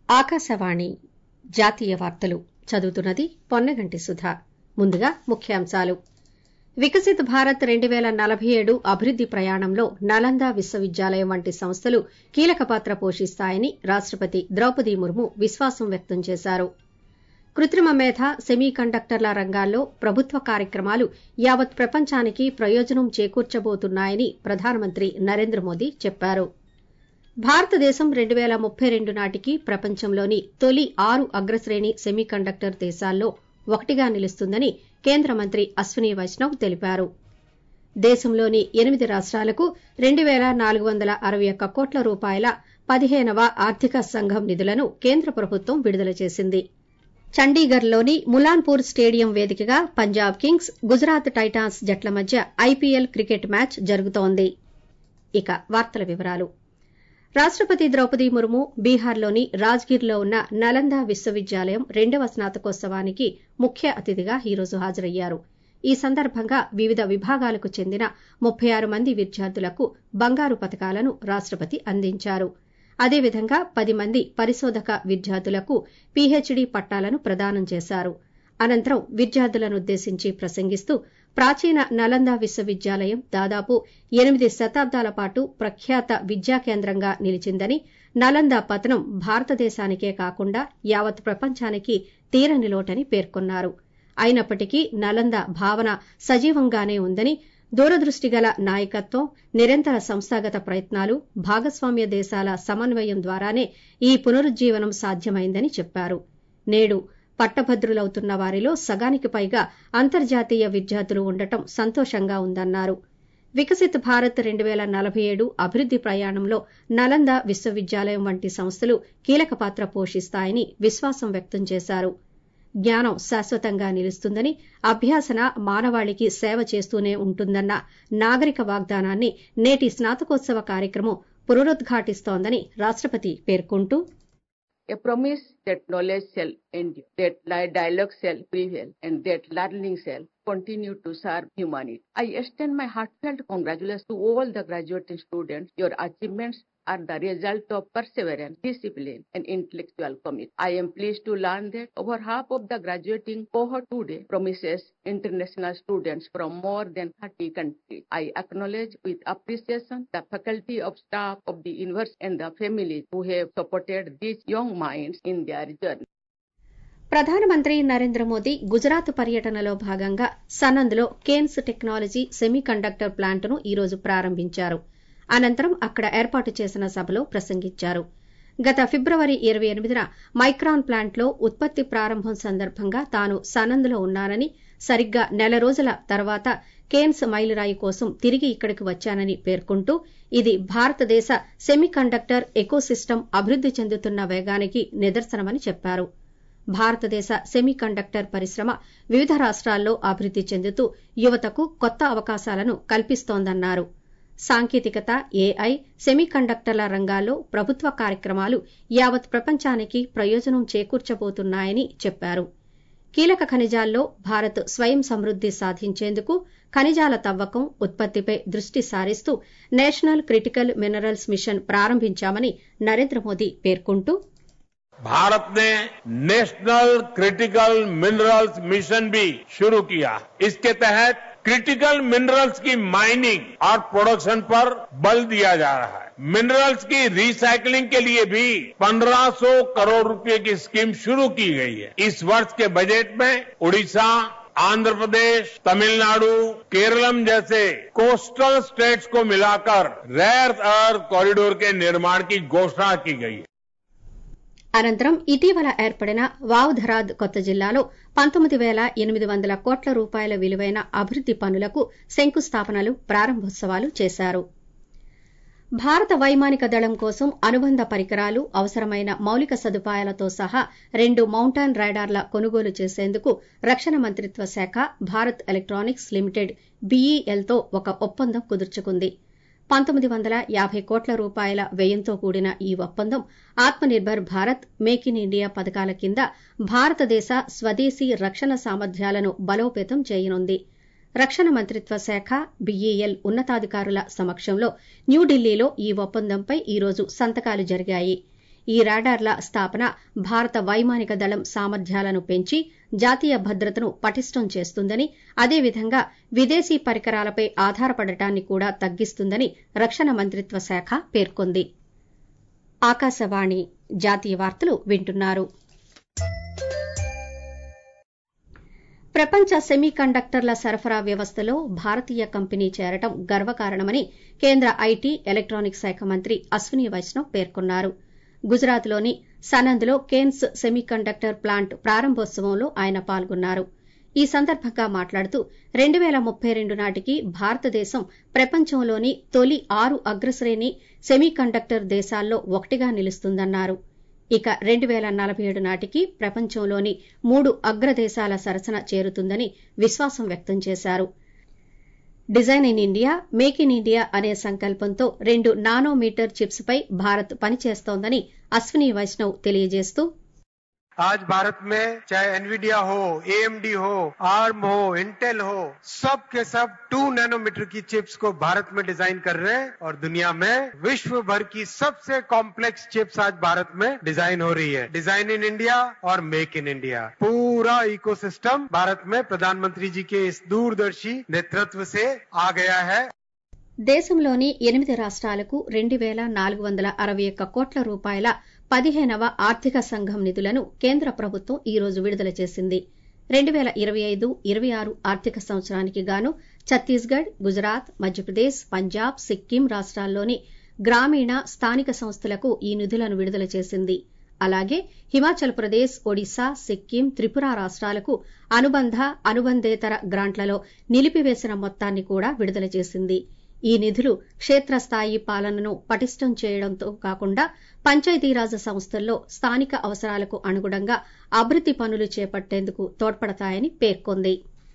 ఆకాశవాణి జాతీయ వార్తలు చదువుతున్నది పొన్నగంటి సుధా ముందుగా ముఖ్యాంశాలు వికసిత్ భారత్ రెండు పేల నలభై ఏడు అభివృద్ది ప్రయాణంలో నలంద విశ్వవిద్యాలయం వంటి సంస్థలు కీలక పాత్ర పోషిస్తాయని రాష్టపతి ద్రౌపది ముర్ము విశ్వాసం వ్యక్తం చేశారు కృత్రిమ మేధ సెమీ కండక్టర్ల రంగాల్లో ప్రభుత్వ కార్యక్రమాలు యావత్ ప్రపంచానికి ప్రయోజనం చేకూర్చబోతున్నాయని ప్రధానమంత్రి నరేంద్ర మోదీ చెప్పారు భారతదేశం రెండు పేల ముప్పై రెండు నాటికి ప్రపంచంలోని తొలి ఆరు అగ్రశ్రేణి సెమీ కండక్టర్ దేశాల్లో ఒకటిగా నిలుస్తుందని కేంద్ర మంత్రి అశ్విని వైష్ణవ్ తెలిపారు దేశంలోని ఎనిమిది రాష్టాలకు రెండు పేల నాలుగు వందల అరవై ఒక్క కోట్ల రూపాయల పదిహేనవ ఆర్థిక సంఘం నిధులను కేంద్ర ప్రభుత్వం విడుదల చేసింది చండీగఢ్లోని ములాన్పూర్ స్టేడియం వేదికగా పంజాబ్ కింగ్స్ గుజరాత్ టైటాన్స్ జట్ల మధ్య ఐపీఎల్ క్రికెట్ మ్యాచ్ జరుగుతోంది ఇక వార్తల వివరాలు రాష్టపతి ద్రౌపది ముర్ము బీహార్లోని రాజ్గిర్లో ఉన్న నలంద విశ్వవిద్యాలయం రెండవ స్నాతకోత్సవానికి ముఖ్య అతిథిగా ఈరోజు హాజరయ్యారు ఈ సందర్భంగా వివిధ విభాగాలకు చెందిన ముప్పై ఆరు మంది విద్యార్థులకు బంగారు పతకాలను రాష్టపతి అందించారు అదేవిధంగా పది మంది పరిశోధక విద్యార్థులకు పీహెచ్డీ పట్టాలను ప్రదానం చేశారు అనంతరం విద్యార్థులనుద్దేశించి ప్రసంగిస్తూ ప్రాచీన నలంద విశ్వవిద్యాలయం దాదాపు ఎనిమిది శతాబ్దాల పాటు ప్రఖ్యాత విద్యా కేంద్రంగా నిలిచిందని నలంద పతనం భారతదేశానికే కాకుండా యావత్ ప్రపంచానికి తీరని లోటని పేర్కొన్నారు అయినప్పటికీ నలంద భావన సజీవంగానే ఉందని దూరదృష్టి గల నాయకత్వం నిరంతర సంస్థాగత ప్రయత్నాలు భాగస్వామ్య దేశాల సమన్వయం ద్వారానే ఈ పునరుజ్జీవనం సాధ్యమైందని చెప్పారు నేడు పట్టభద్రులవుతున్న వారిలో సగానికి పైగా అంతర్జాతీయ విద్యార్థులు ఉండటం సంతోషంగా ఉందన్నారు వికసిత్ భారత్ రెండు పేల నలభై ఏడు అభివృద్ది ప్రయాణంలో నలంద విశ్వవిద్యాలయం వంటి సంస్థలు కీలక పాత్ర పోషిస్తాయని విశ్వాసం వ్యక్తం చేశారు జ్ఞానం శాశ్వతంగా నిలుస్తుందని అభ్యాసన మానవాళికి సేవ చేస్తూనే ఉంటుందన్న నాగరిక వాగ్దానాన్ని నేటి స్నాతకోత్సవ కార్యక్రమం పునరుద్ఘాటిస్తోందని రాష్టపతి పేర్కొంటూ a promise that knowledge shall endure, that dialogue shall prevail, and that learning shall continue to serve humanity. I extend my heartfelt congratulations to all the graduating students. Your achievements are the result of perseverance, discipline, and intellectual commitment. I am pleased to learn that over half of the graduating cohort today promises international students from more than 30 countries. I acknowledge with appreciation the faculty of staff of the university and the families who have supported these young minds in their journey. ప్రధానమంత్రి నరేంద్ర మోదీ గుజరాత్ పర్యటనలో భాగంగా సనంద్లో Kaynes Technology semiconductor ప్లాంట్ను ఈరోజు ప్రారంభించారు అనంతరం అక్కడ ఏర్పాటు చేసిన సభలో ప్రసంగించారు గత ఫిబ్రవరి ఇరవై ఎనిమిదిన మైక్రాన్ ప్లాంట్లో ఉత్పత్తి ప్రారంభం సందర్భంగా తాను సనంద్లో ఉన్నానని సరిగ్గా నెల రోజుల తర్వాత కేన్స్ మైలురాయి కోసం తిరిగి ఇక్కడికి వచ్చానని పేర్కొంటూ ఇది భారతదేశ సెమీ కండక్టర్ ఎకోసిస్టమ్ అభివృద్ది చెందుతున్న వేగానికి నిదర్శనమని చెప్పారు భారతదేశ సెమీ కండక్టర్ పరిశ్రమ వివిధ రాష్ట్రాల్లో అభివృద్ది చెందుతూ యువతకు కొత్త అవకాశాలను కల్పిస్తోందన్నారు సాంకేతికత ఏఐ సెమీ కండక్టర్ల రంగాల్లో ప్రభుత్వ కార్యక్రమాలు యావత్ ప్రపంచానికి ప్రయోజనం చేకూర్చబోతున్నాయని చెప్పారు కీలక ఖనిజాల్లో భారత్ స్వయం సమృద్ది సాధించేందుకు ఖనిజాల తవ్వకం ఉత్పత్తిపై దృష్టి సారిస్తూ నేషనల్ క్రిటికల్ మినరల్స్ మిషన్ ప్రారంభించామని నరేంద్ర మోదీ పేర్కొంటూ भारत ने नेशनल क्रिटिकल मिनरल्स मिशन भी शुरू किया इसके तहत क्रिटिकल मिनरल्स की माइनिंग और प्रोडक्शन पर बल दिया जा रहा है मिनरल्स की रिसाइकलिंग के लिए भी 1500 करोड़ रुपए की स्कीम शुरू की गई है इस वर्ष के बजट में उड़ीसा आंध्र प्रदेश तमिलनाडु केरलम जैसे कोस्टल स्टेट्स को मिलाकर रेयर अर्थ कॉरिडोर के निर्माण की घोषणा की गई है అనంతరం ఇటీవల ఏర్పడిన వావుధరాద్ కొత్త జిల్లాలో పంతొమ్మిది పేల ఎనిమిది వందల కోట్ల రూపాయల విలువైన అభివృద్ది పనులకు శంకుస్థాపనలు ప్రారంభోత్సవాలు చేశారు భారత వైమానిక దళం కోసం అనుబంధ పరికరాలు అవసరమైన మౌలిక సదుపాయాలతో సహా రెండు మౌంటైన్ రైడార్ల కొనుగోలు చేసేందుకు రక్షణ మంత్రిత్వ శాఖ భారత్ ఎలక్టానిక్స్ లిమిటెడ్ బీఈఎల్తో ఒక ఒప్పందం కుదుర్చుకుంది పంతొమ్మిది వందల యాభై కోట్ల రూపాయల వ్యయంతో కూడిన ఈ ఒప్పందం Atmanirbhar Bharat Make in India పథకాల కింద భారతదేశ స్వదేశీ రక్షణ సామర్థ్యాలను బలోపేతం చేయనుంది రక్షణ మంత్రిత్వ శాఖ బీఈఎల్ ఉన్నతాధికారుల సమక్షంలో న్యూఢిల్లీలో ఈ ఒప్పందంపై ఈరోజు సంతకాలు జరిగాయి ఈ రాడార్ల స్థాపన భారత వైమానిక దళం సామర్థ్యాలను పెంచి జాతీయ భద్రతను పటిష్టం చేస్తుందని అదేవిధంగా విదేశీ పరికరాలపై ఆధారపడటాన్ని కూడా తగ్గిస్తుందని రక్షణ మంత్రిత్వ శాఖ పేర్కొంది ఆకాశవాణి జాతీయ వార్తలు వింటున్నారు ప్రపంచ సెమీ కండక్టర్ల సరఫరా వ్యవస్థలో భారతీయ కంపెనీ చేరటం గర్వకారణమని కేంద్ర ఐటీ ఎలక్టానిక్స్ శాఖ మంత్రి అశ్విని వైష్ణవ్ పేర్కొన్నారు గుజరాత్లోని సనంద్లో కేన్స్ సెమీ కండక్టర్ ప్లాంట్ ప్రారంభోత్సవంలో ఆయన పాల్గొన్నారు ఈ సందర్భంగా మాట్లాడుతూ రెండు పేల ముప్పై రెండు నాటికి భారతదేశం ప్రపంచంలోని తొలి ఆరు అగ్రశ్రేణి సెమీ కండక్టర్ దేశాల్లో ఒకటిగా నిలుస్తుందన్నారు ఇక రెండు పేల నలభై ఏడు నాటికి ప్రపంచంలోని మూడు అగ్రదేశాల సరసన చేరుతుందని విశ్వాసం వ్యక్తం చేశారు Design in India Make in India అనే సంకల్పంతో రెండు నానోమీటర్ చిప్స్ పై భారత్ పనిచేస్తోందని అశ్విని వైష్ణవ్ తెలియజేస్తూ आज भारत में चाहे एनवीडिया हो एएमडी हो आर्म हो इंटेल हो सब के सब टू नैनोमीटर की चिप्स को भारत में डिजाइन कर रहे हैं और दुनिया में विश्व भर की सबसे कॉम्प्लेक्स चिप्स आज भारत में डिजाइन हो रही है डिजाइन इन इंडिया और मेक इन इंडिया पूरा इकोसिस्टम भारत में प्रधानमंत्री जी के इस दूरदर्शी नेतृत्व से आ गया है దేశంలోని ఎనిమిది రాష్ట్రాలకు రెండు పేల నాలుగు వందల అరవై ఒక్క కోట్ల రూపాయల పదిహేనవ ఆర్థిక సంఘం నిధులను కేంద్ర ప్రభుత్వం ఈ రోజు విడుదల చేసింది రెండు పేల ఇరవై ఐదు ఇరవై ఆరు ఆర్థిక సంవత్సరానికి గాను ఛత్తీస్గఢ్ గుజరాత్ మధ్యప్రదేశ్ పంజాబ్ సిక్కిం రాష్ట్రాల్లోని గ్రామీణ స్థానిక సంస్థలకు ఈ నిధులను విడుదల చేసింది అలాగే హిమాచల్ ప్రదేశ్ ఒడిశా సిక్కిం త్రిపుర రాష్ట్రాలకు అనుబంధ అనుబంధేతర గ్రాంట్లలో నిలిపివేసిన మొత్తాన్ని కూడా విడుదల చేసింది ఈ నిధులు క్షేత్రస్థాయి పాలనను పటిష్టం చేయడంతో కాకుండా పంచాయతీరాజ్ సంస్థల్లో స్థానిక అవసరాలకు అనుగుణంగా అభివృద్ది పనులు చేపట్టేందుకు తోడ్పడతాయని పేర్కొంది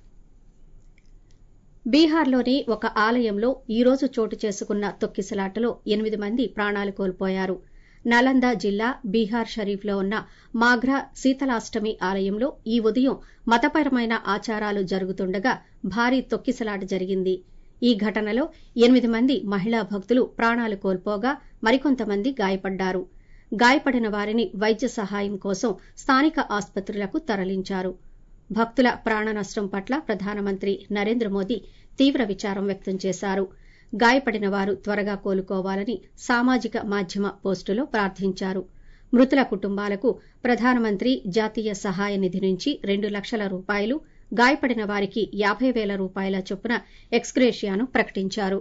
బీహార్లోని ఒక ఆలయంలో ఈ రోజు చోటు చేసుకున్న తొక్కిసలాటలో ఎనిమిది మంది ప్రాణాలు కోల్పోయారు నలంద జిల్లా బీహార్ షరీఫ్లో ఉన్న మాఘ్రా శీతలాష్టమి ఆలయంలో ఈ ఉదయం మతపరమైన ఆచారాలు జరుగుతుండగా భారీ తొక్కిసలాట జరిగింది ఈ ఘటనలో ఎనిమిది మంది మహిళా భక్తులు ప్రాణాలు కోల్పోగా మరికొంతమంది గాయపడ్డారు గాయపడిన వారిని వైద్య సహాయం కోసం స్థానిక ఆసుపత్రులకు తరలించారు భక్తుల ప్రాణ నష్టం పట్ల ప్రధానమంత్రి నరేంద్ర మోదీ తీవ్ర విచారం వ్యక్తం చేశారు గాయపడిన వారు త్వరగా కోలుకోవాలని సామాజిక మాధ్యమ పోస్టులో ప్రార్థించారు మృతుల కుటుంబాలకు ప్రధానమంత్రి జాతీయ సహాయ నిధి నుంచి రెండు లక్షల రూపాయలు గాయపడిన వారికి యాభై వేల రూపాయల చొప్పున ఎక్స్గ్రేషియాను ప్రకటించారు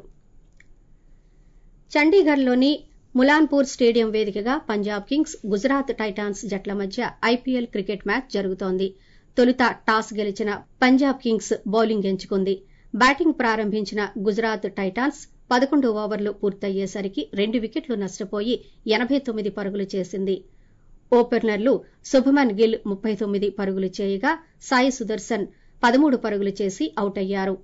చండీగఢ్లోని ములాన్పూర్ స్టేడియం వేదికగా పంజాబ్ కింగ్స్ గుజరాత్ టైటాన్స్ జట్ల మధ్య ఐపీఎల్ క్రికెట్ మ్యాచ్ జరుగుతోంది తొలుత టాస్ గెలిచిన పంజాబ్ కింగ్స్ బౌలింగ్ ఎంచుకుంది బ్యాటింగ్ ప్రారంభించిన గుజరాత్ టైటాన్స్ పదకొండు ఓవర్లు పూర్తయ్యేసరికి రెండు వికెట్లు నష్టపోయి ఎనబై తొమ్మిది పరుగులు చేసింది ఓపెనర్లు శుభమన్ గిల్ ముప్పై తొమ్మిది పరుగులు చేయగా సాయి సుదర్శన్ పదమూడు పరుగులు చేసి అవుట్ అయ్యారు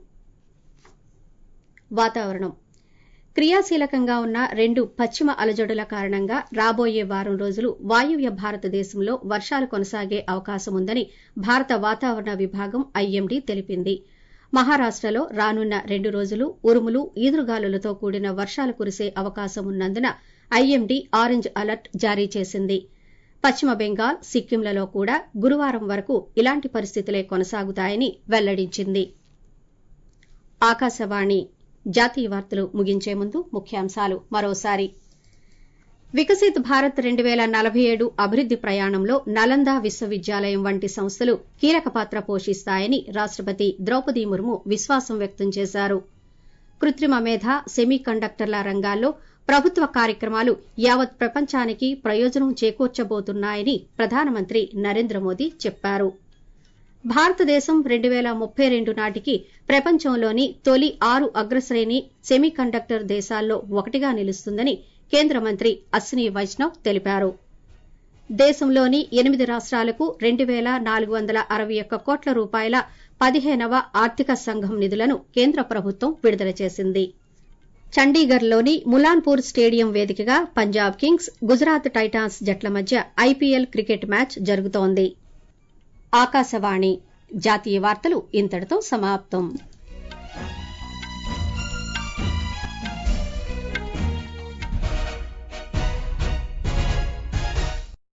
వాతావరణం క్రియాశీలకంగా ఉన్న రెండు పశ్చిమ అలజడుల కారణంగా రాబోయే వారం రోజులు వాయువ్య భారతదేశంలో వర్షాలు కొనసాగే అవకాశం ఉందని భారత వాతావరణ విభాగం ఐఎండీ తెలిపింది మహారాష్టలో రానున్న రెండు రోజులు ఉరుములు ఈదురుగాలులతో కూడిన వర్షాలు కురిసే అవకాశం ఉన్నందున ఐఎండీ ఆరెంజ్ అలర్ట్ జారీ చేసింది పశ్చిమ బెంగాల్ సిక్కింలలో కూడా గురువారం వరకు ఇలాంటి పరిస్థితులే కొనసాగుతాయని వెల్లడించింది ఆకాశవాణి జాతీయ వార్తలు ముగించే ముందు ముఖ్యాంశాలు మరోసారి వికసిత్ భారత్ రెండు పేల నలభై ఏడు అభివృద్ది ప్రయాణంలో నలంద విశ్వవిద్యాలయం వంటి సంస్థలు కీలక పాత్ర పోషిస్తాయని రాష్టపతి ద్రౌపది ముర్ము విశ్వాసం వ్యక్తం చేశారు కృత్రిమ మేధ సెమీ కండక్టర్ల రంగాల్లో ప్రభుత్వ కార్యక్రమాలు యావత్ ప్రపంచానికి ప్రయోజనం చేకూర్చబోతున్నాయని ప్రధానమంత్రి నరేంద్ర మోదీ చెప్పారు భారతదేశం రెండు పేల ముప్పై రెండు నాటికి ప్రపంచంలోని తొలి ఆరు అగ్రశ్రేణి సెమీ కండక్టర్ దేశాల్లో ఒకటిగా నిలుస్తుందని కేంద్ర మంత్రి అశ్విని వైష్ణవ్ తెలిపారు దేశంలోని ఎనిమిది రాష్ట్రాలకు రెండు పేల నాలుగు వందల అరవై ఒక్క కోట్ల రూపాయల పదిహేనవ ఆర్థిక సంఘం నిధులను కేంద్ర ప్రభుత్వం విడుదల చేసింది చండీగఢ్లోని ములాన్పూర్ స్టేడియం వేదికగా పంజాబ్ కింగ్స్ గుజరాత్ టైటాన్స్ జట్ల మధ్య ఐపీఎల్ క్రికెట్ మ్యాచ్ జరుగుతోంది ఆకాశవాణి జాతీయ వార్తలు ఇంతటితో సమాప్తం